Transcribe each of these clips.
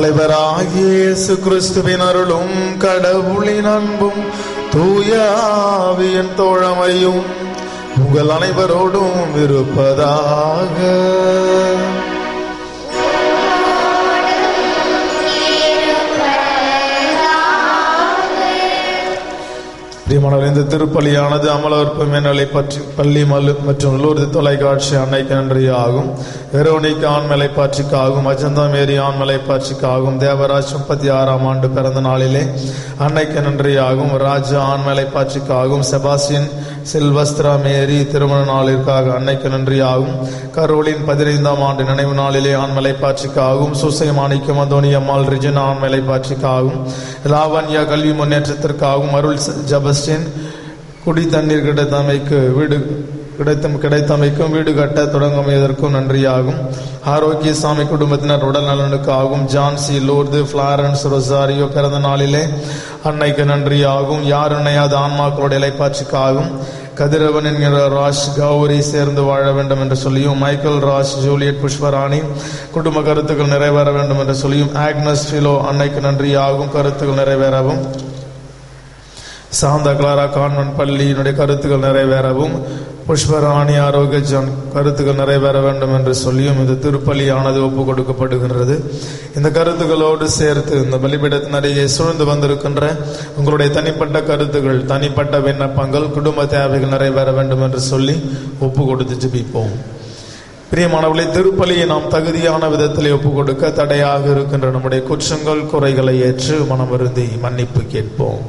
தலைவராகிய இயேசு கிறிஸ்துவின் அருளும் கடவுளின் அன்பும் தூய ஆவியின் தோழமையும் உங்கள் அனைவரோடும் இருப்பதாக பிரியமானவர் இந்த திருப்பலியானது அமலவர்ப்பு மேல்நிலை பற்றி பள்ளி மல்லு மற்றும் லூர்து தொலைக்காட்சி அன்னைக்கு நன்றி ஆகும் வெரோனிக்கு ஆண்மலை பாட்சிக்காகும் அஜந்தா மேரி ஆண்மலை பாட்சிக்காகும் தேவராஜ் முப்பத்தி ஆறாம் ஆண்டு பிறந்த நாளிலே அன்னைக்கு நன்றி ஆகும் ராஜா ஆண்மலை பாட்சிக்காகும் செபாஸ்டின் சில்வஸ்திரா மேரி திருமண நாளிற்காக அன்னைக்கு நன்றி ஆகும் கரோலின் பதினைந்தாம் ஆண்டு நினைவு நாளிலே ஆண்மலை பாட்சிக்காகும் சுசை மாணிக்கம் அந்தோனி அம்மாள் ரிஜினா ஆண்மலை பாட்சிக்காகும் லாவண்யா கல்வி முன்னேற்றத்திற்காகவும் அருள் ஜபஸ்டின் குடி தண்ணீர் கிடைத்தமைக்கு வீடு கிடைத்தும் கிடைத்தமைக்கும் வீடு கட்ட தொடங்குவதற்கும் நன்றியாகும் ஆரோக்கிய சாமி குடும்பத்தினர் உடல் நலனுக்காகவும் ஜான்சி லூர்து பிளாரன்ஸ் ரொசாரியோ பிறந்த நாளிலே அன்னைக்கு நன்றியாகும் யார் இணையாத ஆன்மாக்களோட இலைப்பாட்சிக்காகும் கதிரவன் என்கிற ராஷ் கௌரி சேர்ந்து வாழ வேண்டும் என்று சொல்லியும் மைக்கேல் ராஷ் ஜூலியட் புஷ்பராணி குடும்ப கருத்துக்கள் நிறைவேற வேண்டும் என்று சொல்லியும் ஆக்னஸ் ஃபிலோ அன்னைக்கு நன்றியாகும் கருத்துக்கள் நிறைவேறவும் சாந்தா கிளாரா கான்வென்ட் பள்ளியினுடைய கருத்துக்கள் நிறைவேறவும் புஷ்பராணி ஆரோக்கிய ஜான் கருத்துக்கள் நிறைவேற வேண்டும் என்று சொல்லியும் இந்த திருப்பலியானது ஒப்பு கொடுக்கப்படுகின்றது இந்த கருத்துக்களோடு சேர்த்து இந்த பலிபீடத்தினரையே சூழ்ந்து வந்திருக்கின்ற உங்களுடைய தனிப்பட்ட கருத்துக்கள் தனிப்பட்ட விண்ணப்பங்கள் குடும்ப தேவைகள் நிறைவேற வேண்டும் என்று சொல்லி ஒப்பு கொடுத்து ஜெபிப்போம் பிரியமானவர்களை திருப்பலியை நாம் தகுதியான விதத்தில் ஒப்பு கொடுக்க தடையாக இருக்கின்ற நம்முடைய குற்றங்கள் குறைகளை ஏற்று மனம் வருந்தி மன்னிப்பு கேட்போம்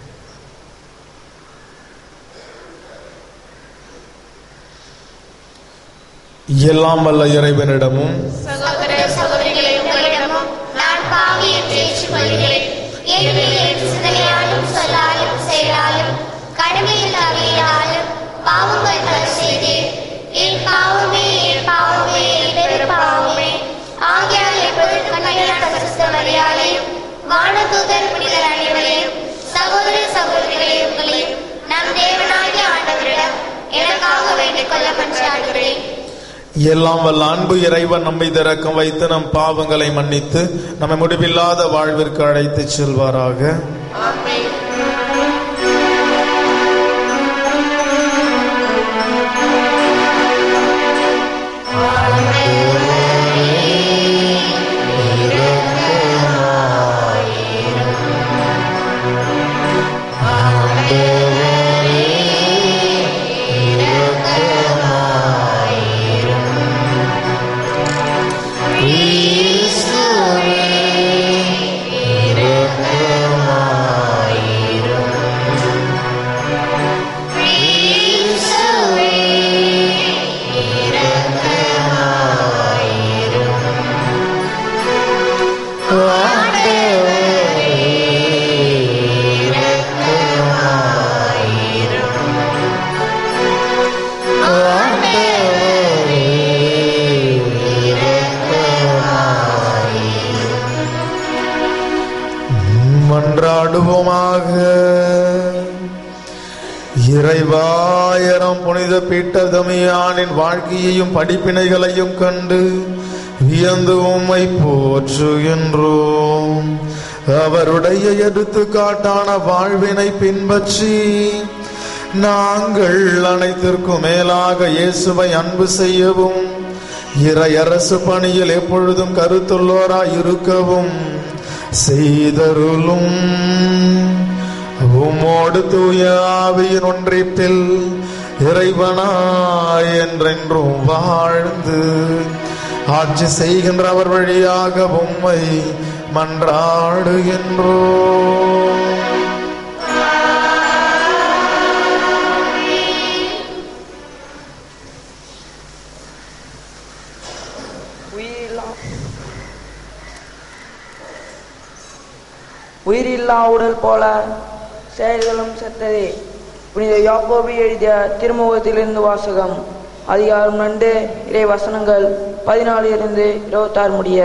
எல்லாம் வல்ல இறைவனிடமும் சகோதர சகோதரிகளே உங்களிடமும் நான் பாவி என்று ஏற்றுக்கொள்கிறேன் ஏனெனில் என் சிந்தனையாலும் சொல்லாலும் செயலாலும் கடமையில் தவறினாலும் பாவங்கள் பல செய்தேன் என் பாவமே என் பாவமே என் பெரும் பாவமே ஆகையால் எப்பொழுது கண்ணையான பரிசுத்த மரியாதையும் வானதூதர் புனிதர் அனைவரையும் சகோதர சகோதரிகளே உங்களையும் நம் தேவனாகிய ஆண்டவரிடம் எனக்காக வேண்டிக் கொள்ள மன்றாடுகிறேன் எல்லாம் வல்ல அன்பு இறைவன் நம்மை திறக்கம் வைத்து நம் பாவங்களை மன்னித்து நம்மை முடிவில்லாத வாழ்விற்கு அழைத்துச் செல்வாராக மன்றாடுவோமாக இறைவாயரம் புனித பீட்டர் தமியானின் வாழ்க்கையையும் படிப்பினைகளையும் கண்டு வியந்து உம்மை போற்றுகின்றோம் அவருடைய எடுத்துக்காட்டான வாழ்வினை பின்பற்றி நாங்கள் அனைத்திற்கும் மேலாக இயேசுவை அன்பு செய்யவும் இறையரசு பணியில் எப்பொழுதும் கருத்துள்ளோராய் இருக்கவும் செய்தருளும் உம்மோடு தூய ஆவியின் ஒன்றிப்பில் இறைவனாய் என்றென்றும் வாழ்ந்து ஆட்சி செய்கின்ற அவர் வழியாக உம்மை மன்றாடுகின்றோம் உயிரில்லா உயிரில்லா உடல் போல செயல்களும் செத்ததே புனித யாக்கோபி எழுதிய திருமுகத்திலிருந்து வாசகம் அதிகாரம் ரெண்டு இறை வசனங்கள் பதினாலு இருந்து இருபத்தாறு முடிய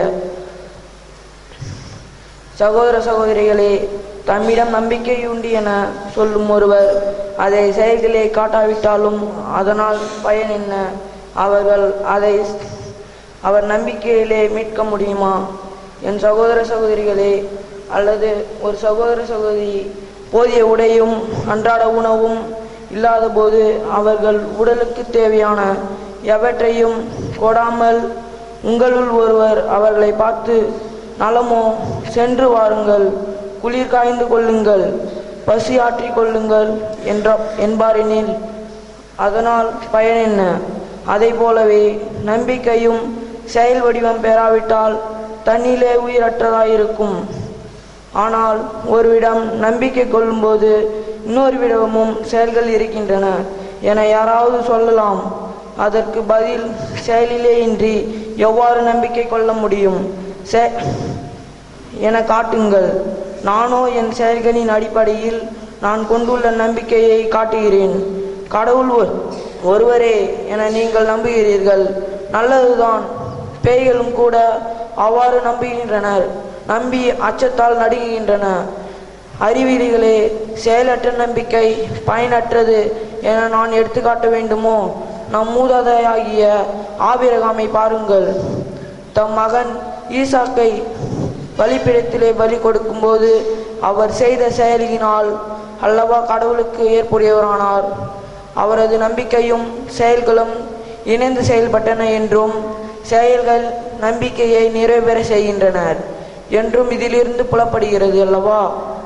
சகோதர சகோதரிகளே தம்மிடம் நம்பிக்கை உண்டு என சொல்லும் ஒருவர் அதை செயல்களே காட்டாவிட்டாலும் அதனால் பயன் என்ன அவர்கள் அதை அவர் நம்பிக்கையிலே மீட்க முடியுமா என் சகோதர சகோதரிகளே அல்லது ஒரு சகோதர சகோதரி போதிய உடையும் அன்றாட உணவும் இல்லாத போது அவர்கள் உடலுக்கு தேவையான எவற்றையும் கொடாமல் உங்களுள் ஒருவர் அவர்களை பார்த்து நலமோ சென்று வாருங்கள் குளிர் காய்ந்து கொள்ளுங்கள் பசி ஆற்றிக் கொள்ளுங்கள் என்ற என்பாரெனில் அதனால் பயன் என்ன அதை போலவே நம்பிக்கையும் செயல் வடிவம் பெறாவிட்டால் தன்னிலே உயிரற்றதாயிருக்கும் ஆனால் ஒருவிடம் நம்பிக்கை கொள்ளும்போது இன்னொருவிடமும் செயல்கள் இருக்கின்றன என யாராவது சொல்லலாம் அதற்கு பதில் செயலிலே இன்றி எவ்வாறு நம்பிக்கை கொள்ள முடியும் செ- என காட்டுங்கள் நானோ என் செயல்களின் அடிப்படையில் நான் கொண்டுள்ள நம்பிக்கையை காட்டுகிறேன் கடவுள் ஒரு- ஒருவரே என நீங்கள் நம்புகிறீர்கள் நல்லதுதான் பேய்களும் கூட அவ்வாறு நம்புகின்றனர் நம்பி அச்சத்தால் நடுங்குகின்றன அறிவிலிகளே செயலற்ற நம்பிக்கை பயனற்றது என நான் எடுத்துக்காட்ட வேண்டுமோ நம் மூதாதையாகிய ஆபிரகாமை பாருங்கள் தம் மகன் ஈசாக்கை பலிப்பிடத்திலே பலி கொடுக்கும்போது அவர் செய்த செயலினால் அல்லவா கடவுளுக்கு ஏற்புடையவரானார் அவரது நம்பிக்கையும் செயல்களும் இணைந்து செயல்பட்டன என்றும் செயல்கள் நம்பிக்கையை நிறைவேற செய்கின்றனர் என்றும் இதிலிருந்து புலப்படுகிறது அல்லவா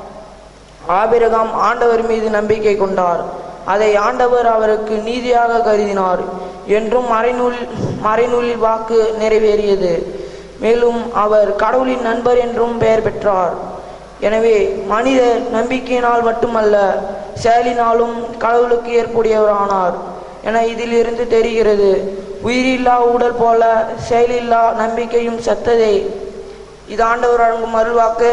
ஆபிரகாம் ஆண்டவர் மீது நம்பிக்கை கொண்டார் அதை ஆண்டவர் அவருக்கு நீதியாக கருதினார் என்றும் மறைநூல் மறைநூலில் வாக்கு நிறைவேறியது மேலும் அவர் கடவுளின் நண்பர் என்றும் பெயர் பெற்றார் எனவே மனிதர் நம்பிக்கையினால் மட்டுமல்ல செயலினாலும் கடவுளுக்கு ஏற்புடையவரானார் என இதிலிருந்து தெரிகிறது உயிரில்லா உடல் போல செயலில்லா நம்பிக்கையும் செத்ததே இது ஆண்டவர் வழங்கும் அருள்வாக்கு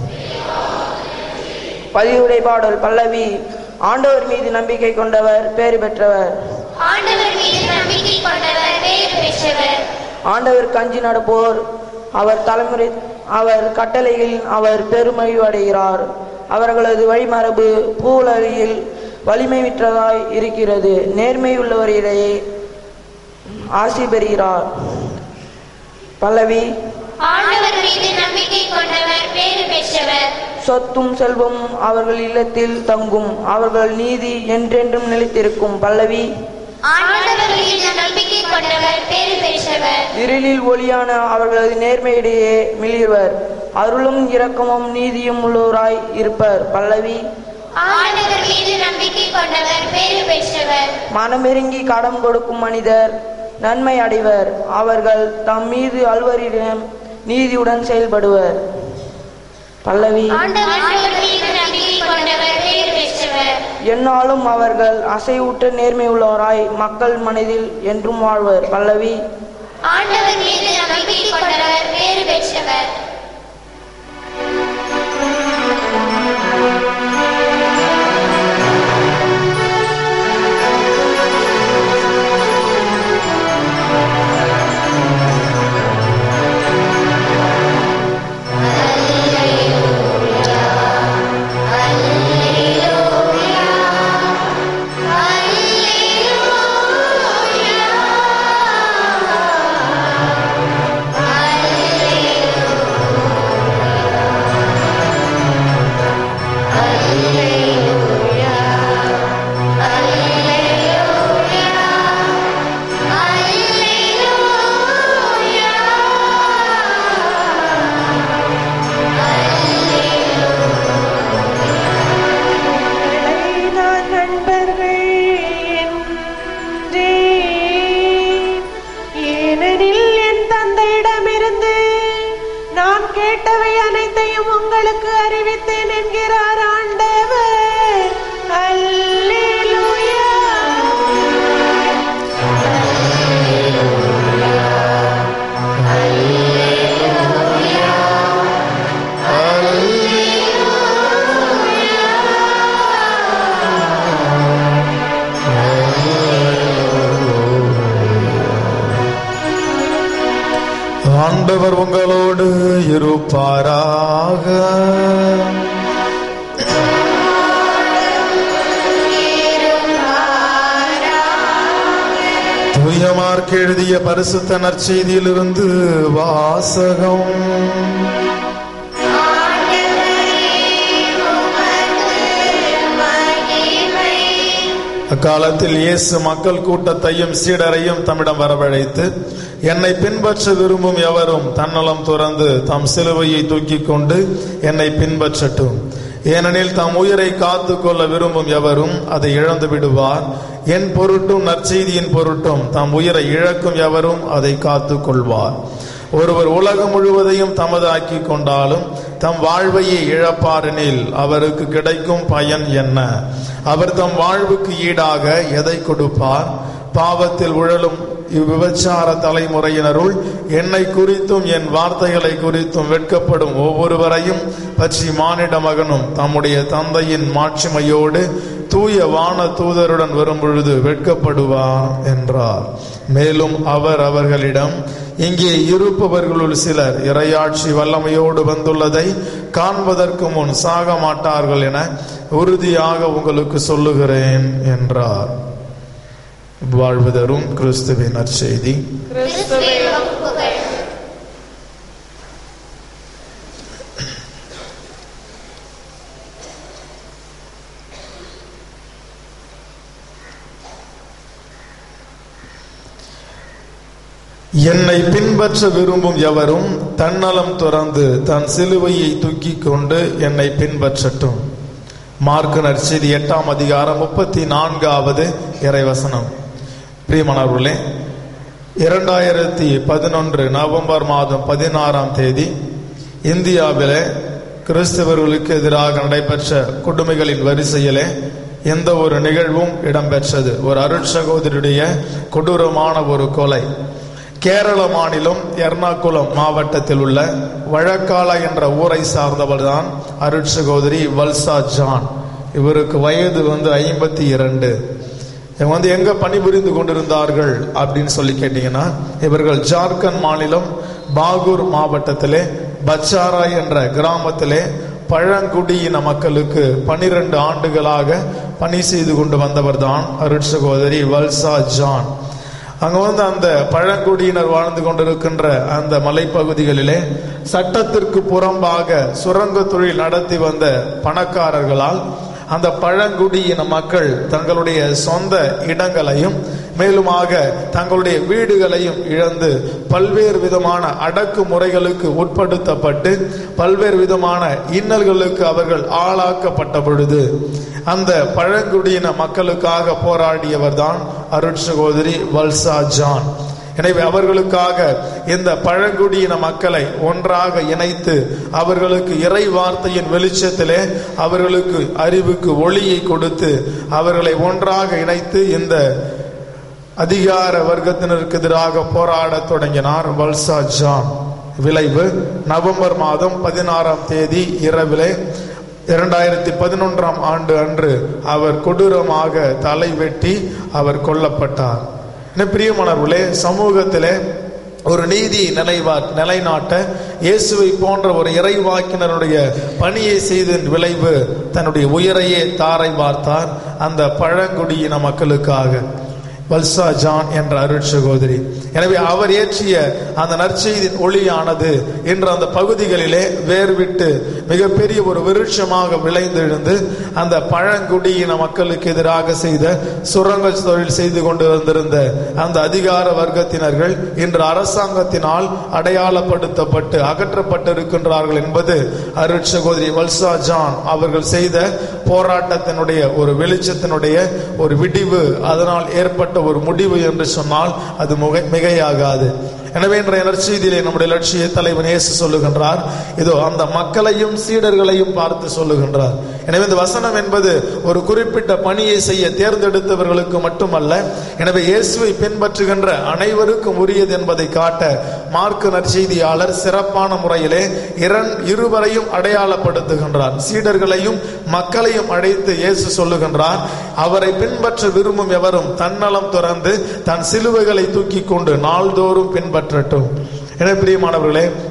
பதிவுடை பாடல் பல்லவி ஆண்டவர் மீது நம்பிக்கை கொண்டவர் பேறு பெற்றவர் ஆண்டவர் மீது நம்பிக்கை கொண்டவர் பேறு பெற்றவர் ஆண்டவர் கஞ்சி நடப்போர் அவர் தலைமுறை அவர் கட்டளைகளில் அவர் பெருமழிவு அடைகிறார் அவர்களது வழிமரபு பூவுலகில் வலிமை விற்றதாய் இருக்கிறது நேர்மை உள்ளவரிடையே ஆசி பெறுகிறார் பல்லவி ஆண்டவர் மீது நம்பிக்கை கொண்டவர் பேறு பெற்றவர் சொத்தும் செல்வமும் அவர்கள் இல்லத்தில் தங்கும் அவர்கள் நீதி என்றென்றும் நிலைத்திருக்கும் பல்லவி ஆண்டவர் மீது நம்பிக்கை கொண்டவர் பேறு பெற்றவர் இருளில் ஒளியான அவர்களது நேர்மையிடையே மிளிர்வர் அருளும் இரக்கமும் நீதியும் உள்ளோராய் இருப்பர் பல்லவி ஆண்டவர் மீது நம்பிக்கை கொண்டவர் பேறு பெற்றவர் மனமிறங்கி கடன் கொடுக்கும் மனிதர் நன்மை அடைவர் அவர்கள் தம் மீது அல்வரிடம் நீதியுடன் செயல்படுவர் பல்லவி ஆண்டவர் மீது நம்பிக்கை கொண்டவர் பேறு பெற்றவர் என்னாலும் அவர்கள் அசைவூட்ட நேர்மை உள்ளவராய் மக்கள் மனதில் என்றும் வாழ்வர் பல்லவி ஆண்டவர் மீது நம்பிக்கை கொண்டவர் பேறு பெற்றவர் நான் நண்பர்கள் என்றே ஏனெனில் என் தந்தையிடமிருந்து நான் கேட்டவை அனைத்தையும் உங்களுக்கு அறிவித்தேன் என்கிறார் ஆண்டவர் அல்லேலூயா ஆண்டவர் உங்களோடு இருப்பாராக தூயமார்க்கு எழுதிய பரிசுத்த நற்செய்தியிலிருந்து வாசகம் அக்காலத்தில் இயேசு மக்கள் கூட்டத்தையும் சீடரையும் தம்மிடம் வரவழைத்து என்னை பின்பற்ற விரும்பும் எவரும் தன்னலம் துறந்து தம் சிலுவையை தூக்கிக் கொண்டு என்னை பின்பற்றட்டும் ஏனெனில் தம் உயிரை காத்து கொள்ள விரும்பும் எவரும் அதை இழந்து விடுவார் என் பொருட்டும் நற்செய்தியின் பொருட்டும் தம் உயிரை இழக்கும் எவரும் அதை காத்து கொள்வார் ஒருவர் உலகம் முழுவதையும் தமதாக்கி கொண்டாலும் தம் வாழ்வையே இழப்பாரெனில் அவருக்கு கிடைக்கும் பயன் என்ன அவர் தம் வாழ்வுக்கு ஈடாக எதை கொடுப்பார் பாவத்தில் உழலும் இவ்விபச்சார தலைமுறையினருள் என்னை குறித்தும் என் வார்த்தைகளை குறித்தும் வெட்கப்படும் ஒவ்வொருவரையும் பற்றி மானிட மகனும் தம்முடைய தந்தையின் மாட்சிமையோடு தூய வான தூதருடன் வரும் பொழுது வெட்கப்படுவார் என்றார் மேலும் அவர் அவர்களிடம் இங்கே இருப்பவர்களுள் சிலர் இரையாட்சி வல்லமையோடு வந்துள்ளதை காண்பதற்கு முன் சாக மாட்டார்கள் என உறுதியாக உங்களுக்கு சொல்லுகிறேன் என்றார் வாழ்வு தரும் கிறிஸ்துவின் நற்செய்தி கிறிஸ்துவே உமக்கு புகழ் என்னை பின்பற்ற விரும்பும் எவரும் தன்னலம் துறந்து தன் சிலுவையை தூக்கிக் கொண்டு என்னை பின்பற்றட்டும் மார்க்கு நற்செய்தி எட்டாம் அதிகாரம் முப்பத்தி நான்காவது இறைவசனம் பிரியமானவர்களே இரண்டாயிரத்தி பதினொன்று நவம்பர் மாதம் பதினாறாம் தேதி இந்தியாவிலே கிறிஸ்தவர்களுக்கு எதிராக நடைபெற்ற கொடுமைகளின் வரிசையிலே எந்த ஒரு நிகழ்வும் இடம்பெற்றது ஒரு அருட்சகோதரியுடைய கொடூரமான ஒரு கொலை கேரள மாநிலம் எர்ணாகுளம் மாவட்டத்தில் உள்ள வழக்காலா என்ற ஊரை சார்ந்தவர் தான் அருட்சகோதரி வல்சா ஜான் இவருக்கு வயது வந்து ஐம்பத்தி இரண்டு இவங்க வந்து எங்க பணிபுரிந்து கொண்டிருந்தார்கள் அப்படின்னு சொல்லி கேட்டீங்கன்னா இவர்கள் ஜார்க்கண்ட் மாநிலம் பாகூர் மாவட்டத்திலே பச்சாரா என்ற கிராமத்திலே பழங்குடியின மக்களுக்கு பனிரெண்டு ஆண்டுகளாக பணி செய்து கொண்டு வந்தவர் தான் அருட்சகோதரி வல்சா ஜான் அங்க வந்து அந்த பழங்குடியினர் வாழ்ந்து கொண்டிருக்கின்ற அந்த மலைப்பகுதிகளிலே சட்டத்திற்கு புறம்பாக சுரங்க தொழில் நடத்தி வந்த பணக்காரர்களால் அந்த பழங்குடியின மக்கள் தங்களுடைய சொந்த இடங்களையும் மேலுமாக தங்களுடைய வீடுகளையும் இழந்து பல்வேறு விதமான அடக்கு முறைகளுக்கு உட்படுத்தப்பட்டு பல்வேறு விதமான இன்னல்களுக்கு அவர்கள் ஆளாக்கப்பட்ட பொழுது அந்த பழங்குடியின மக்களுக்காக போராடியவர் தான் அருட்சகோதரி வல்சா ஜான் எனவே அவர்களுக்காக இந்த பழங்குடியின மக்களை ஒன்றாக இணைத்து அவர்களுக்கு இறை வார்த்தையின் வெளிச்சத்திலே அவர்களுக்கு அறிவுக்கு ஒளியை கொடுத்து அவர்களை ஒன்றாக இணைத்து இந்த அதிகார வர்க்கத்தினருக்கு எதிராக போராடத் தொடங்கினார் வல்சா ஜான் விளைவு நவம்பர் மாதம் பதினாறாம் தேதி இரவிலே இரண்டாயிரத்தி பதினொன்றாம் ஆண்டு அன்று அவர் கொடூரமாக தலை வெட்டி அவர் கொல்லப்பட்டார் என்ன பிரியமானவர்களே சமூகத்திலே ஒரு நீதி நிலைவா நிலைநாட்ட இயேசுவை போன்ற ஒரு இறைவாக்கினருடைய பணியை செய்ததன் விளைவு தன்னுடைய உயிரையே தாரை வார்த்தார் அந்த பழங்குடியின மக்களுக்காக வல்சா ஜான் என்ற அருட் சகோதரி எனவே அவர் ஏற்றிய அந்த நற்செய்தியின் ஒளியானது இன்று அந்த பகுதிகளிலே வேர்விட்டு மிகப்பெரிய ஒரு விருட்சமாக விளைந்தெழுந்து அந்த பழங்குடியின மக்களுக்கு எதிராக செய்த சுரங்க தொழில் செய்து கொண்டிருந்திருந்த அந்த அதிகார வர்க்கத்தினர்கள் இன்று அரசாங்கத்தினால் அடையாளப்படுத்தப்பட்டு அகற்றப்பட்டிருக்கின்றார்கள் என்பது அருட் சகோதரி வல்சா ஜான் அவர்கள் செய்த போராட்டத்தினுடைய ஒரு வெளிச்சத்தினுடைய ஒரு விடிவு அதனால் ஏற்பட்ட ஒரு முடிவு என்று சொன்னால் அது முக- மிகையாகாது எனவே இன்றைய நற்செய்தியிலே நம்முடைய லட்சிய தலைவன் இயேசு சொல்லுகின்றார் இதோ அந்த மக்களையும் சீடர்களையும் பார்த்து சொல்லுகின்றார் எனவே இந்த வசனம் என்பது ஒரு குறிப்பிட்ட பணியை செய்ய தேர்ந்தெடுத்தவர்களுக்கு மட்டுமல்ல எனவே இயேசுவை பின்பற்றுகின்ற அனைவருக்கும் உரியது என்பதை காட்ட மார்க்கு நற்செய்தியாளர் சிறப்பான முறையிலே இரண் இருவரையும் அடையாளப்படுத்துகின்றார் சீடர்களையும் மக்களையும் அழைத்து இயேசு சொல்லுகின்றார் அவரை பின்பற்ற விரும்பும் எவரும் தன்னலம் துறந்து தன் சிலுவைகளை தூக்கி கொண்டு நாள்தோறும் பின்பற்றட்டும் எனவே பிரியமானவர்களே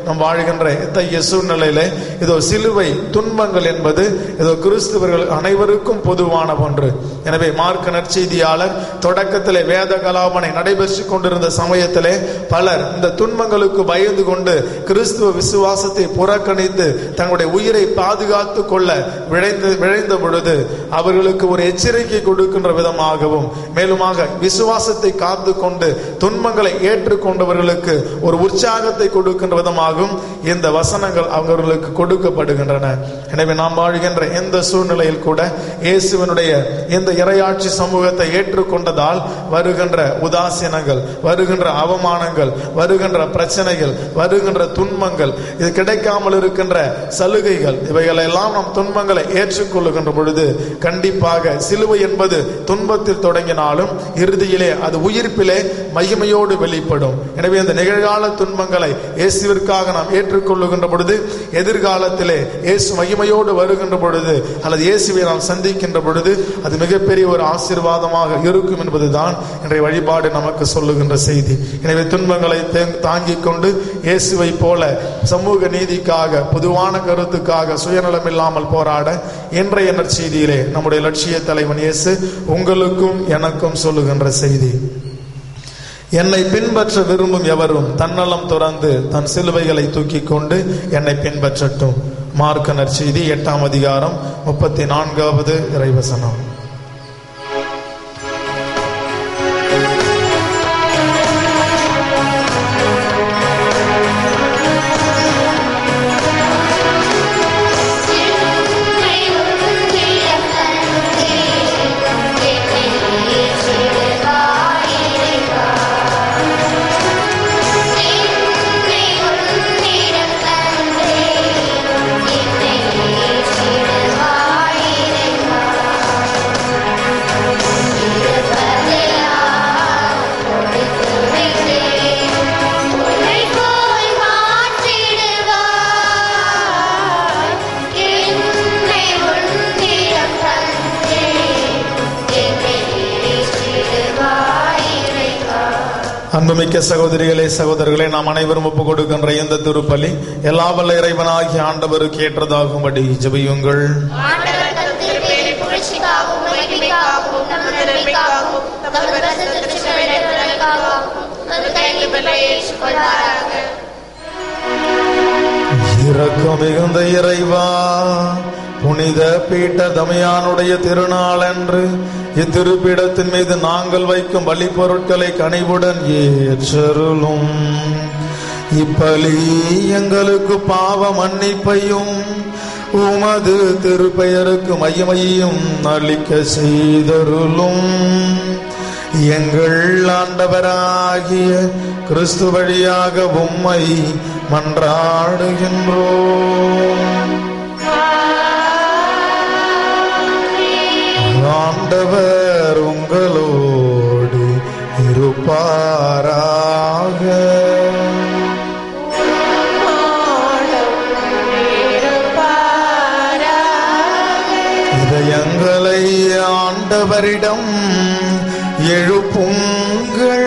நாம் வாழ்கின்ற இத்தகைய சூழ்நிலையிலே இதோ சிலுவை துன்பங்கள் என்பது இதோ கிறிஸ்துவர்கள் அனைவருக்கும் பொதுவான ஒன்று எனவே மார்க்க நற்செய்தியாளர் தொடக்கத்திலே வேத கலாபனை நடைபெற்றுக் கொண்டிருந்த சமயத்திலே பலர் இந்த துன்பங்களுக்கு பயந்து கொண்டு கிறிஸ்துவ விசுவாசத்தை புறக்கணித்து தங்களுடைய உயிரை பாதுகாத்து கொள்ள விழைந்து விழைந்த பொழுது அவர்களுக்கு ஒரு எச்சரிக்கை கொடுக்கின்ற விதமாகவும் மேலுமாக விசுவாசத்தை காத்து கொண்டு துன்பங்களை ஏற்றுக்கொண்டவர்களுக்கு ஒரு உற்சாகத்தை கொடுக்கின்ற விதமாகவும் இந்த வசனங்கள் அவர்களுக்கு கொடுக்கப்படுகின்றன எனவே நாம் வாழ்கின்ற எந்த சூழ்நிலையில் கூட இயேசுவனுடைய இந்த இரையாட்சி சமூகத்தை ஏற்றுக்கொண்டதால் வருகின்ற உதாசீனங்கள் வருகின்ற அவமானங்கள் வருகின்ற பிரச்சனைகள் வருகின்ற துன்பங்கள் இது கிடைக்காமல் இருக்கின்ற சலுகைகள் இவைகளெல்லாம் நாம் துன்பங்களை ஏற்றுக்கொள்ளுகின்ற பொழுது கண்டிப்பாக சிலுவை என்பது துன்பத்தில் தொடங்கினாலும் இறுதியிலே அது உயிர்ப்பிலே மகிமையோடு வெளிப்படும் எனவே அந்த நிகழ்கால துன்பங்களை இயேசுவிற்காக நாம் ஏற்றுக்கொள்ளுகின்ற பொழுது எதிர்காலத்திலே இயேசு மகிமையோடு வருகின்ற பொழுது அல்லது இயேசுவை நாம் சந்திக்கின்ற பொழுது அது மிகப்பெரிய ஒரு ஆசீர்வாதமாக இருக்கும் என்பதுதான் இன்றைய வழிபாடு நமக்கு சொல்லுகின்ற செய்தி எனவே துன்பங்களை தே- தாங்கிக் கொண்டு இயேசுவை போல சமூக நீதிக்காக பொதுவான கருத்துக்காக சுயநலம் இல்லாமல் போராட இன்றைய நற்செய்தியிலே நம்முடைய லட்சிய தலைவன் இயேசு உங்களுக்கும் எனக்கும் சொல்லுகின்ற செய்தி என்னை பின்பற்ற விரும்பும் எவரும் தன்னலம் துறந்து தன் சிலுவைகளை தூக்கிக் கொண்டு என்னை பின்பற்றட்டும் மார்க்க நற்செய்தி எட்டாம் அதிகாரம் முப்பத்தி நான்காவது இறைவசனம் என்னை உன்னிடம் தந்தே என்னை ஏற்றிடுவாய் இறைவா என்னை உன்னிடம் தந்தே என்னை ஏற்றிடுவாய் இறைவா இருப்பதையெல்லாம் கொடுத்து வைத்தேன் உன்னை போல் மாற்றிடுவாய் என்னை உன்னிடம் தந்தே என்னை ஏற்றிடுவாய் இறைவா அன்புமிக்க சகோதரிகளே சகோதரர்களே நாம் அனைவரும் ஒப்பு கொடுக்கின்ற இந்த திருப்பலி எல்லா வல்ல இறைவனாகிய ஆண்டவருக்கு ஏற்றதாகும்படி ஜெபியுங்கள் ஆண்டவர் தம் திருப்பேரை புகழ்ச்சிக்காகவும் மகிமைக்காகவும் நமது நன்மைக்காகவும் தமது பிரசித்த திருச்சபையினருக்காகவும் தமது கைவிப்பை ஏற்றுக்கொள்வாராக இரக்கம் மிகுந்த இறைவா புனித பீட்ட தமையானுடைய திருநாள் அன்று இத்திருப்பீடத்தின் மீது நாங்கள் வைக்கும் பலி பொருட்களை கனிவுடன் ஏற்றருளும் இப்பலி எங்களுக்கு பாவ மன்னிப்பையும் உமது திருப்பெயருக்கு மகிமையும் அளிக்க செய்தருளும் எங்கள் ஆண்டவராகிய கிறிஸ்து வழியாக உம்மை மன்றாடுகின்றோம் ஆண்டவர் உங்களோடு இருப்பாராக இதயங்களை ஆண்டவரிடம் எழுப்புங்கள்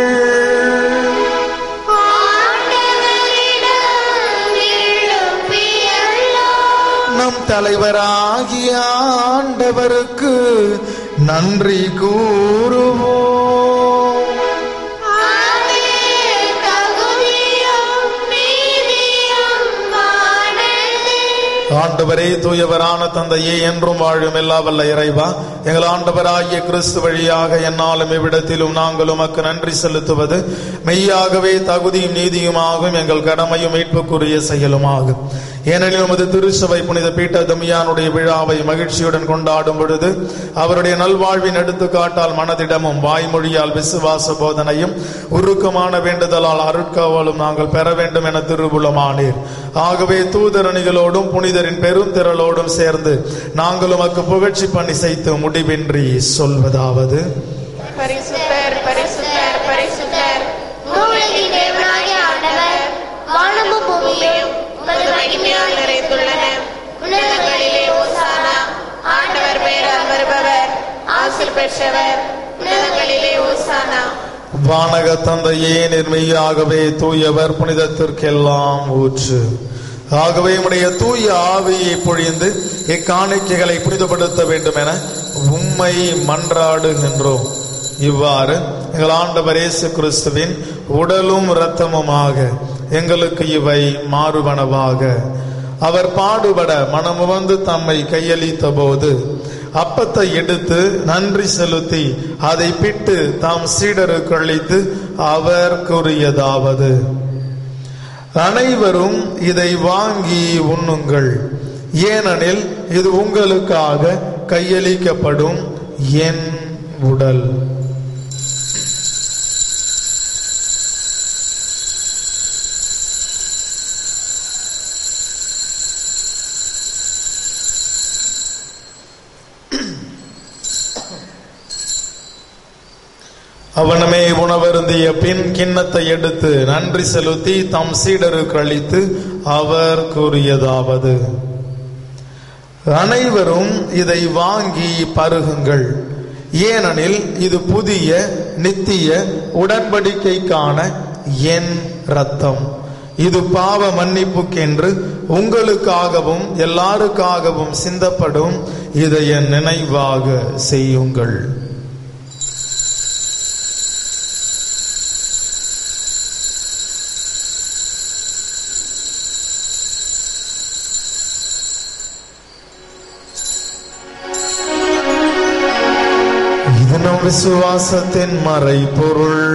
ஆண்டவரிடம் எழுப்பியருளும். நம் தலைவராகிய ஆண்டவருக்கு நன்றி கூறுவோம் அது தகுதியும் நீதியுமானது. ஆண்டவரே தூயவரான தந்தையே என்றும் வாழும் எல்லா வல்ல இறைவா எங்கள் ஆண்டவராகிய கிறிஸ்து வழியாக என்னாலும் இவ்விடத்திலும் நாங்கள் உமக்கு நன்றி செலுத்துவது மெய்யாகவே தகுதியும் நீதியுமாகும் எங்கள் கடமையும் மீட்புக்குரிய செயலுமாகும் ஏனெனில் உமது திருச்சபை புனித பீட்ட தமியானுடைய விழாவை மகிழ்ச்சியுடன் கொண்டாடும் பொழுது அவருடைய நல்வாழ்வின் எடுத்துக்காட்டால் மனதிடமும் வாய்மொழியால் விசுவாச போதனையும் உருக்கமான வேண்டுதலால் அருட்காவலும் நாங்கள் பெற வேண்டும் என திருவுளமானீர் ஆகவே தூதரணிகளோடும் புனிதரின் பெருந்திரளோடும் சேர்ந்து நாங்கள் உமக்கு புகழ்ச்சி பணி செய்து முடிவின்றி சொல்வதாவது பரிசுத்தர் பரிசுத்தர் பரிசுத்தர் மூலகின் தேவனாகிய ஆண்டவர் வானமும் பூமியும் உமது மகிமையால் நிறைந்துள்ளன உன்னதங்களிலே ஓசானா ஆண்டவர் பெயரால் வருபவர் ஆசிர் பெற்றவர் உன்னதங்களிலே ஓசானா வானக தந்தையே நிர்மையாகவே தூயவர் புனிதத்திற்கெல்லாம் ஊற்று ஆகவே உடைய தூய ஆவியை பொழிந்து இக்காணிக்கைகளை புனிதப்படுத்த வேண்டும் என உம்மை மன்றாடுகின்றோம் இவ்வாறு எங்கள் ஆண்டவர் இயேசு கிறிஸ்துவின் உடலும் இரத்தமுமாக எங்களுக்கு இவை மாறுபனவாக அவர் பாடுபட மனமுவந்து தம்மை கையளித்த போது அப்பத்தை எடுத்து நன்றி செலுத்தி அதை பிட்டு தாம் சீடருக்கு அளித்து அவர் கூறியதாவது அனைவரும் இதை வாங்கி உண்ணுங்கள் ஏனெனில் இது உங்களுக்காக கையளிக்கப்படும் என் உடல் அவனமே உணவருந்திய பின் கிண்ணத்தை எடுத்து நன்றி செலுத்தி தம் சீடருக்கு அளித்து அவர் கூறியதாவது அனைவரும் இதை வாங்கி பருகுங்கள் ஏனெனில் இது புதிய நித்திய உடன்படிக்கைக்கான என் ரத்தம் இது பாவ மன்னிப்புக்கென்று உங்களுக்காகவும் எல்லாருக்காகவும் சிந்தப்படும் இதை என் நினைவாக செய்யுங்கள் இது நம் விசுவாசத்தின் மறைபொருள்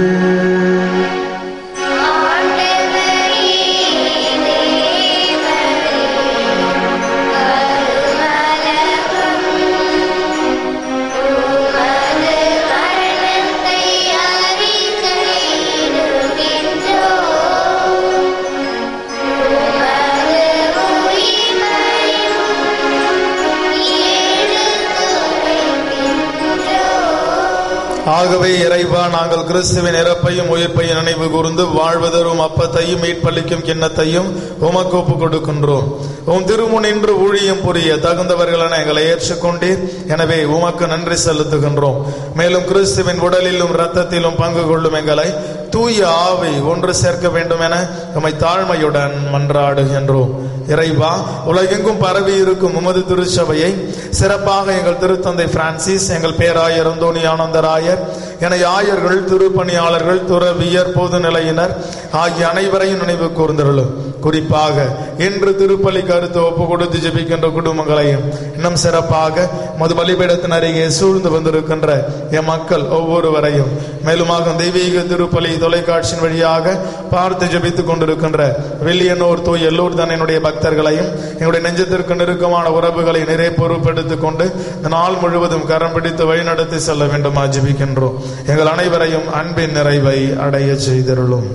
ஆகவே இறைவா நாங்கள் கிறிஸ்துவின் இறப்பையும் உயிர்ப்பையும் நினைவு கூர்ந்து வாழ்வதரும் அப்பத்தையும் மீட்பளிக்கும் கிண்ணத்தையும் உமக்கு ஒப்பு கொடுக்கின்றோம் உம் திருமுனின்று ஊழியம் புரிய தகுந்தவர்களென எங்களை ஏற்றுக்கொண்டீர் எனவே உமக்கு நன்றி செலுத்துகின்றோம் மேலும் கிறிஸ்துவின் உடலிலும் இரத்தத்திலும் பங்கு கொள்ளும் எங்களை தூய ஆவை ஒன்று சேர்க்க வேண்டும் என உம்மை தாழ்மையுடன் மன்றாடுகின்றோம் இறைவா உலகெங்கும் பரவி இருக்கும் உமது திருச்சபையை சிறப்பாக எங்கள் திருத்தந்தை பிரான்சிஸ் எங்கள் பேராயர் அந்தோணி ஆனந்தராயர் என ஆயர்கள் திருப்பணியாளர்கள் துறவியர் பொதுநிலையினர் ஆகிய அனைவரையும் நினைவு கூர்ந்தருளும் குறிப்பாக இன்று திருப்பலி கருத்து ஒப்பு கொடுத்து ஜெபிக்கின்ற குடும்பங்களையும் இன்னும் சிறப்பாக மது பலிபீடத்தின் அருகே சூழ்ந்து வந்திருக்கின்ற என் மக்கள் ஒவ்வொருவரையும் மேலுமாக தெய்வீக திருப்பலி தொலைக்காட்சியின் வழியாக பார்த்து ஜெபித்துக் கொண்டிருக்கின்ற வெள்ளியனூர் தூய் எல்லூர் தன்னுடைய பக்தர்களையும் எங்களுடைய நெஞ்சத்திற்கு நெருக்கமான உறவுகளை நிறைய பொறுப்பெடுத்துக் கொண்டு இந்த நாள் முழுவதும் கரம் பிடித்து வழிநடத்தி செல்ல வேண்டுமா ஜெபிக்கின்றோம் எங்கள் அனைவரையும் அன்பின் நிறைவை அடைய செய்திருளும்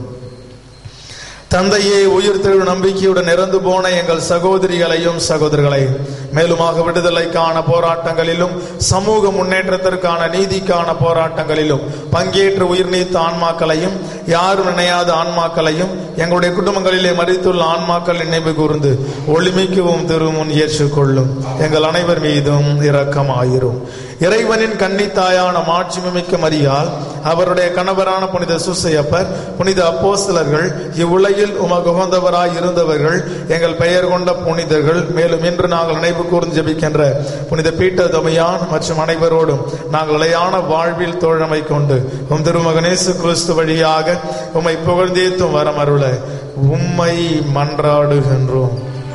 தந்தையே உயிர் திரு நம்பிக்கையுடன் இறந்து போன எங்கள் சகோதரிகளையும் சகோதரர்களையும் மேலுமாக விடுதலைக்கான போராட்டங்களிலும் சமூக முன்னேற்றத்திற்கான நீதிக்கான போராட்டங்களிலும் பங்கேற்று உயிர் நீத்த ஆன்மாக்களையும் யாரும் நினையாத ஆன்மாக்களையும் எங்களுடைய குடும்பங்களிலே மறித்துள்ள ஆன்மாக்கள் நினைவு கூர்ந்து ஒளிமிக்கவும் திருமுன் ஏற்றுக்கொள்ளும் எங்கள் அனைவர் மீதும் இரக்கமாயிரும் இறைவனின் கன்னித்தாயான மாட்சிமிக்க மரியால் அவருடைய கணவரான புனித சுசையப்பர் புனித அப்போஸ்தலர்கள் இவ்வுலகில் உமக்கு உகந்தவராய் இருந்தவர்கள் எங்கள் பெயர் கொண்ட புனிதர்கள் மேலும் இன்று நாங்கள் நினைவு கூர்ந்து ஜெபிக்கின்ற புனித பீட்டர் தமையான் மற்றும் அனைவரோடும் நாங்கள் நிலையான வாழ்வில் தோழமை கொண்டு உம் திருமகனேசு கிறிஸ்து வழியாக உம்மை புகழ்ந்தேத்தும் வரமருள உம்மை மன்றாடுகின்றோம்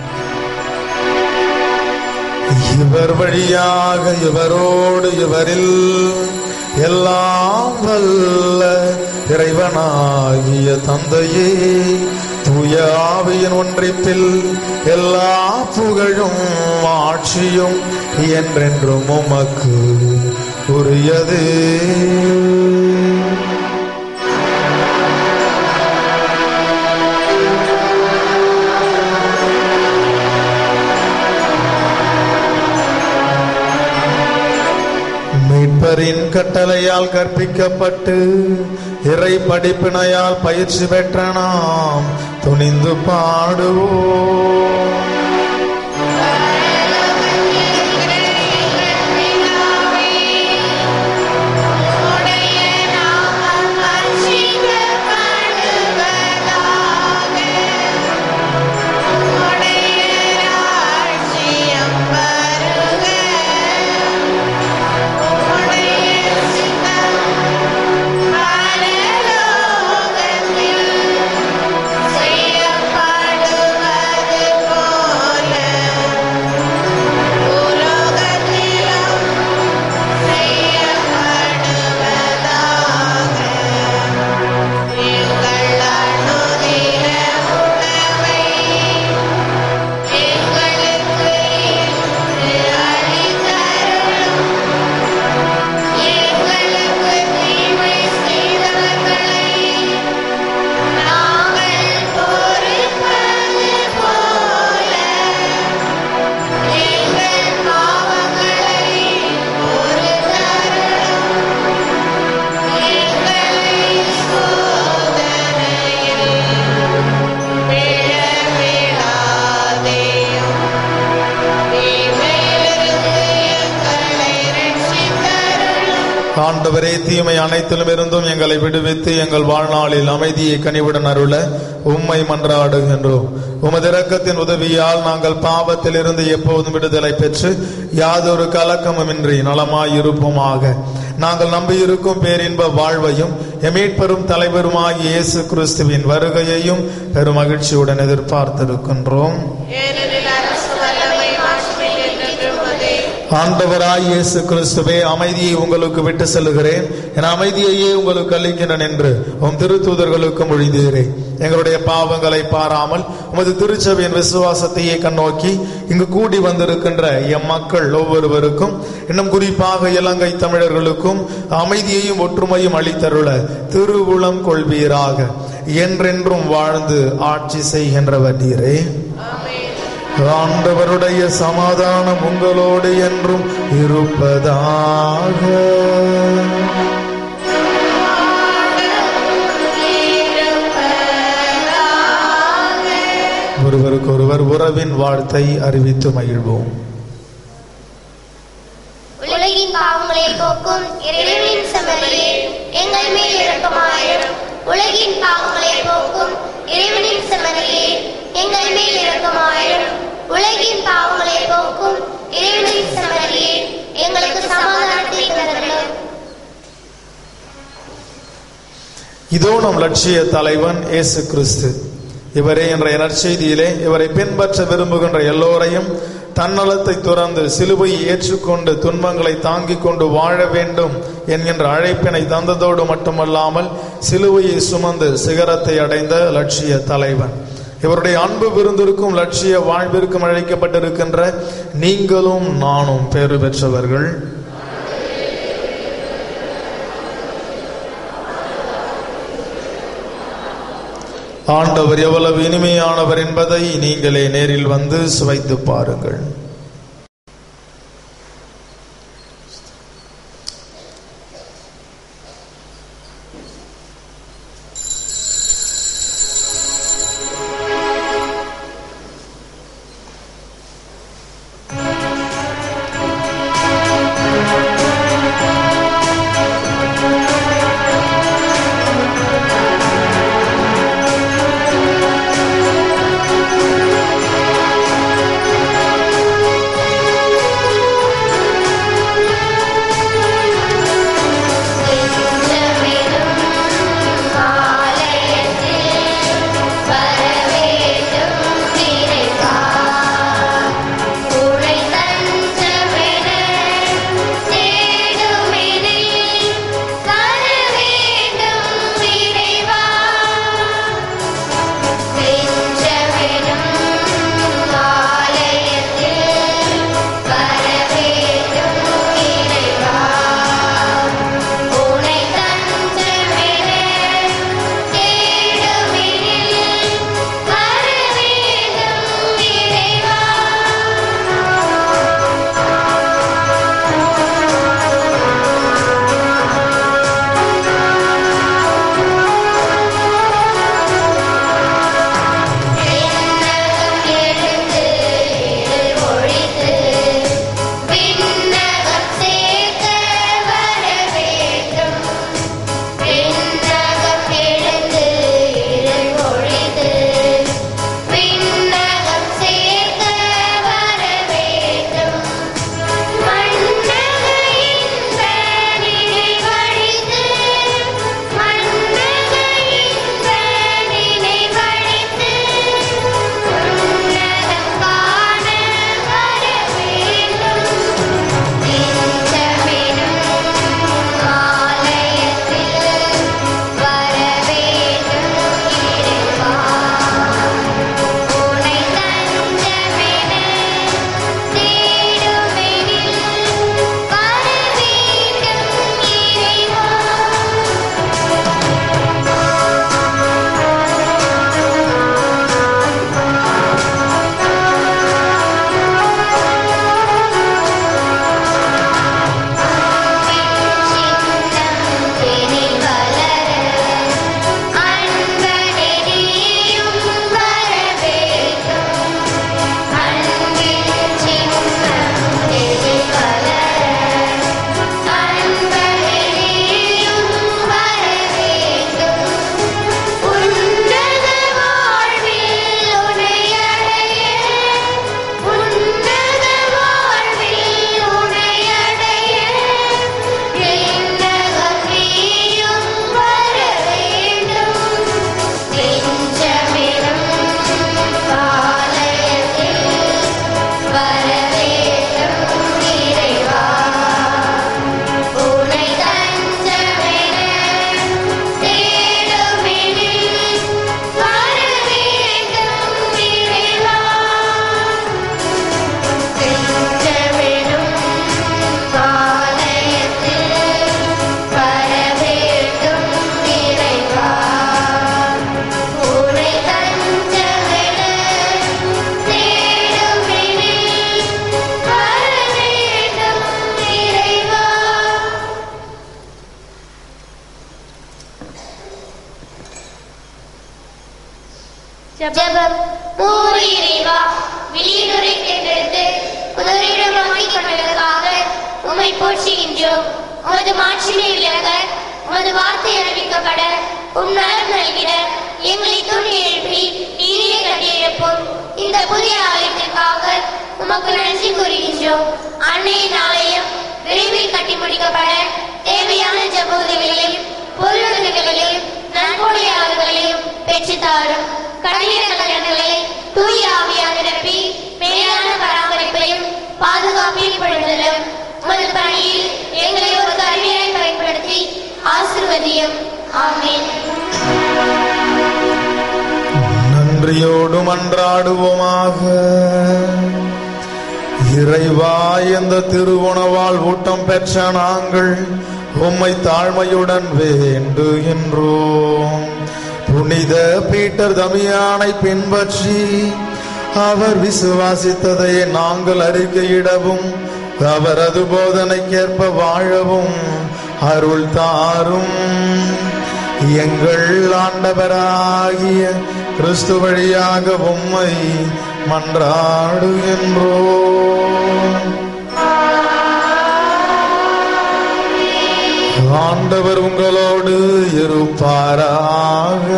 இவர் வழியாக இவரோடு இவரில் எல்லாம் வல்ல இறைவனாகிய தந்தையே தூய ஆவியின் ஒன்றிப்பில் எல்லா புகழும் ஆட்சியும் என்றென்றும் உமக்கு உரியது மீட்பரின் கட்டளையால் கற்பிக்கப்பட்டு இறை படிப்பினையால் பயிற்சி பெற்ற நாம் துணிந்து பாடுவோம் உடைய நாமம் ஆண்டவரே தீமை அனைத்திலும் இருந்தும் எங்களை விடுவித்து எங்கள் வாழ்நாளில் அமைதியை கனிவுடன் அருள உம்மை மன்றாடுகின்றோம் உமது இரக்கத்தின் உதவியால் நாங்கள் பாவத்தில் இருந்து எப்போதும் விடுதலை பெற்று யாதொரு கலக்கமுமின்றி நலமாய் இருப்போமாக நாங்கள் நம்பியிருக்கும் பேரின்ப வாழ்வையும் எமீட்பெரும் தலைவருமாகிய இயேசு கிறிஸ்துவின் வருகையையும் பெரும் மகிழ்ச்சியுடன் எதிர்பார்த்திருக்கின்றோம் ஏனெனில் அரசு வல்லமை மாட்சி என்றென்றும் உமதே. ஆண்டவராய் இயேசு கிறிஸ்துவே அமைதியை உங்களுக்கு விட்டு செல்லுகிறேன் என் அமைதியையே உங்களுக்கு அளிக்கின்றேன் என்று உம் திருத்தூதர்களுக்கு மொழிந்தீரே எங்களுடைய பாவங்களை பாராமல் உமது திருச்சபையின் விசுவாசத்தையே கண்ணோக்கி இங்கு கூடி வந்திருக்கின்ற எம் மக்கள் ஒவ்வொருவருக்கும் இன்னும் குறிப்பாக இலங்கை தமிழர்களுக்கும் அமைதியையும் ஒற்றுமையும் அளித்தருள திருவுளம் கொள்வீராக என்றென்றும் வாழ்ந்து ஆட்சி செய்கின்றவர் நீரே ஆண்டவருடைய சமாதானம் உங்களோடு என்றும் இருப்பதாக ஒருவருக்கொருவர் உறவின் வார்த்தை அறிவித்து மகிழ்வோம் உலகின் பாவங்களை போக்கும் இறைவனின் செம்மறியே எங்கள் மேல் இரக்கமாயிரும் உலகின் பாவங்களை போக்கும் இறைவனின் செம்மறியே எங்கள் மேல் இரக்கமாயிரும் உலகின் பாவங்களை போக்கும் இறைவனின் செம்மறியே எங்களுக்கு சமாதானத்தை தந்தருளும் இதோ நம் லட்சிய தலைவன் இயேசு கிறிஸ்து இவரே என்ற நற்செய்தியிலே இவரை பின்பற்ற விரும்புகின்ற எல்லோரையும் தன்னலத்தை துறந்து சிலுவையை ஏற்றுக்கொண்டு துன்பங்களை தாங்கிக் கொண்டு வாழ வேண்டும் என்கின்ற அழைப்பினை தந்ததோடு மட்டுமல்லாமல் சிலுவையை சுமந்து சிகரத்தை அடைந்த லட்சிய தலைவன் இவருடைய அன்பு விருந்திற்கும் லட்சிய வாழ்விற்கும் அழைக்கப்பட்டிருக்கின்ற நீங்களும் நானும் பேறு பெற்றவர்கள் ஆண்டவர் எவ்வளவு இனிமையானவர் என்பதை நீங்களே நேரில் வந்து சுவைத்து பாருங்கள் ஜெபம் பூரி இறைவா வெளியிடுரை தேர்ந்தெடுத்து புதரிடமாக்கிக் கொண்டதற்காக உம்மை போற்றுகின்றோம் உமது மாட்சிமை விளங்க உமது வார்த்தை அறிவிக்கப்பட உம் நலம் நல்கிட எங்களை துணி எழுப்பி நீரே கட்டி எழுப்பும் இந்த புதிய ஆலயத்திற்காக உமக்கு நன்றி கூறுகின்றோம் அன்னையின் ஆலயம் விரைவில் கட்டி முடிக்கப்பட தேவையான ஜப உதவிகளையும் பொருளுதவிகளையும் நன்கொடையாளர்களையும் பெற்றுத்தாரும் கலைஞர் கல்யாணங்களை தூய ஆவியாக நிரப்பி மேலான பராமரிப்பையும் பாதுகாப்பையும் படுதலும் உமது பணியில் எங்களை ஒரு கருவியாய் பயன்படுத்தி ஆசிர்வதியும் ஆமென் நன்றியோடு மன்றாடுவோமாக இறைவா இந்த திருவுணவால் ஊட்டம் பெற்ற நாங்கள் உம்மை தாழ்மையுடன் வேண்டுகின்றோம் புனித பீட்டர் தமியானை பின்பற்றி அவர் விசுவாசித்ததை நாங்கள் அறிக்கையிடவும் அவரது போதனைக்கேற்ப வாழவும் அருள் தாரும் எங்கள் ஆண்டவராகிய கிறிஸ்து வழியாக உம்மை மன்றாடுகின்றோம் ஆண்டவர் உங்களோடு இருப்பாராக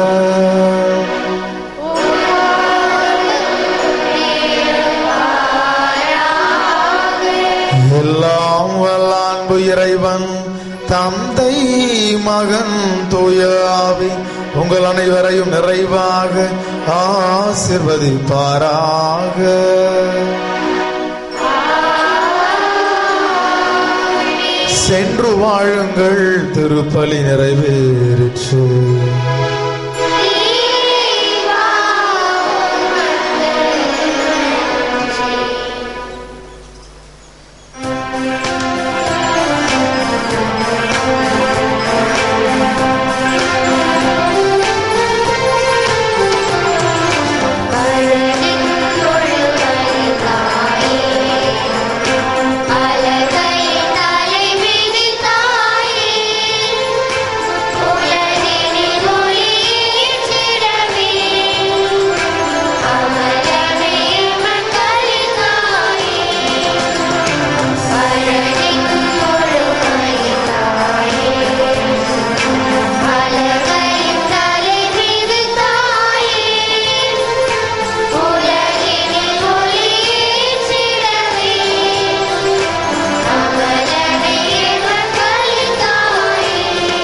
எல்லாம் வல்ல அன்பு இறைவன் தந்தை மகன் தூய ஆவி உங்கள் அனைவரையும் நிறைவாக ஆசிர்வதிப்பாராக சென்று வாழுங்கள் திருப்பலி நிறைவேறிற்று அலகை தலை விதித்தாயே உலகினில் ஒளியேற்றிடவே அமரமே மக்களின் தாயே அழகின் முழுமையின் தாயே அலகை தலை விதித்தாயே உலகினில் ஒளியேற்றிடவே அமரமே மக்களின் தாயே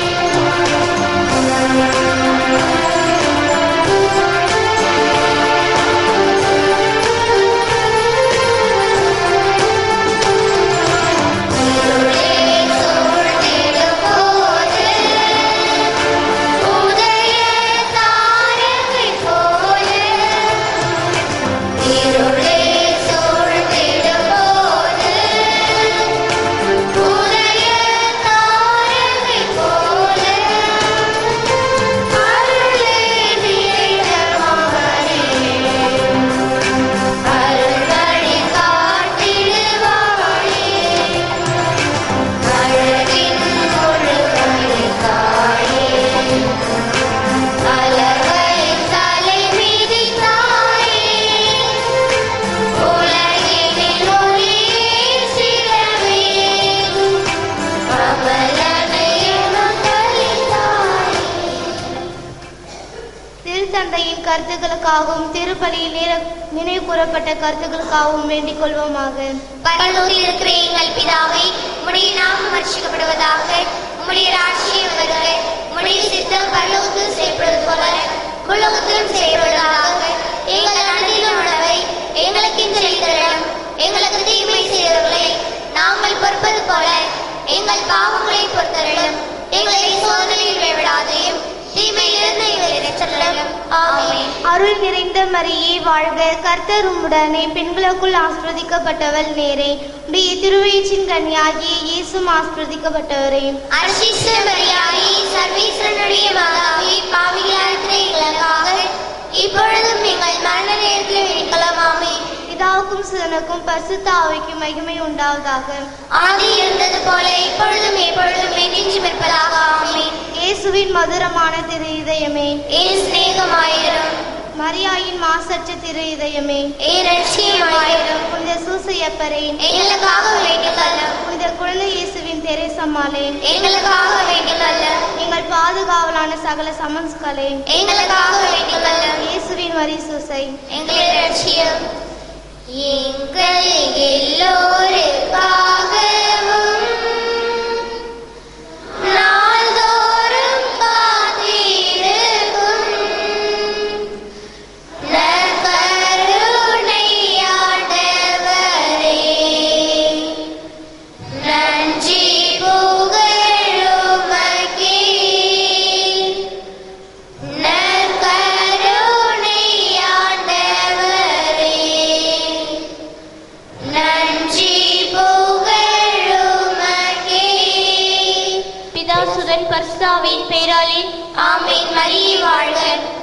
அருள்வழி காட்டிடுவாயே அழகின் முழுமையின் தாயே அலகை தலை மிதித்தாயே உலகினில் ஒளியேற்றிடவே அமலனை மக்களின் தாயே திருத்தந்தையின் கருத்துக்களுக்காகவும் திருப்பலியில் நிற- நினைவு கூறப்பட்ட கருத்துக்களுக்காகவும் வேண்டிக் கொள்வோமாக பரலோகில் இருக்கிற எங்கள் பிதாவே உம்முடைய நாமம் ரட்சிக்கப்படுவதாக உம்முடைய ராட்சியம் வருக உம்முடைய சித்தம் பரலோகத்தில் செய்யப்படுவது போல உலகத்திலும் செய்யப்படுவதாக எங்கள் அனைத்திலும் உணவை எங்களுக்கு இன்று செய்தரிடம் எங்களுக்கு தீமை செய்தவர்களை நாங்கள் பொறுப்பது போல எங்கள் பாவங்களை பொறுத்தரிடம் எங்களை சோதனையில் விடாதையும் தீமையிலிருந்து எங்களை ரட்சத்திலும் ஆமென் அருள் நிறைந்த மரியே வாழ்க கர்த்தர் உம்முடனே பெண்களுக்குள் ஆஸ்வதிக்கப்பட்டவள் நேரே உடைய திருவயிற்றின் கன்னியாகிய இயேசும் ஆஸ்வதிக்கப்பட்டவரே அர்ஷிஷ்ட மரியாதை சர்வீஸ்வரனுடைய மாதாவே பாவிகளாக இருக்கிற எங்களுக்காக இப்பொழுதும் எங்கள் மரண நேரத்தில் வேண்டிக்கலாமாமே பிதாவுக்கும் சுதனுக்கும் பரிசுத்த ஆவிக்கும் மகிமை உண்டாவதாக ஆதி இருந்தது போல இப்பொழுதும் எப்பொழுதும் என்றென்றும் இருப்பதாக ஆமென் இயேசுவின் மதுரமான திரு இதயமே என் சிநேகமாயிரும் மரியே மரியாயின் மாசற்ற திரு இதயமே ஏரட்சியமாயிரும் புனித சூசையப்பரே எங்களுக்காக வேண்டிக்கொள்ளும் புனித குழந்தை இயேசுவின் தெரேசம்மாளே எங்களுக்காக வேண்டிக்கொள்ளும் எங்கள் பாதுகாவலான சகல சமன்ஸ்களே எங்களுக்காக வேண்டிக்கொள்ளும் இயேசுவின் வரி சூசை எங்களை ரட்சியும் எங்கள் எல்லோருக்காகவும் நாள்தோறும் காத்திருக்கும் நற்கருணையாண்டவரே, நன்றி புகழுமக்கே நற்கருணையாண்டவரே, நன்றி புகழுமக்கே. பிதாசுதன் பர்சாவின் பேராலே ஆமென் மரியே வாழ்க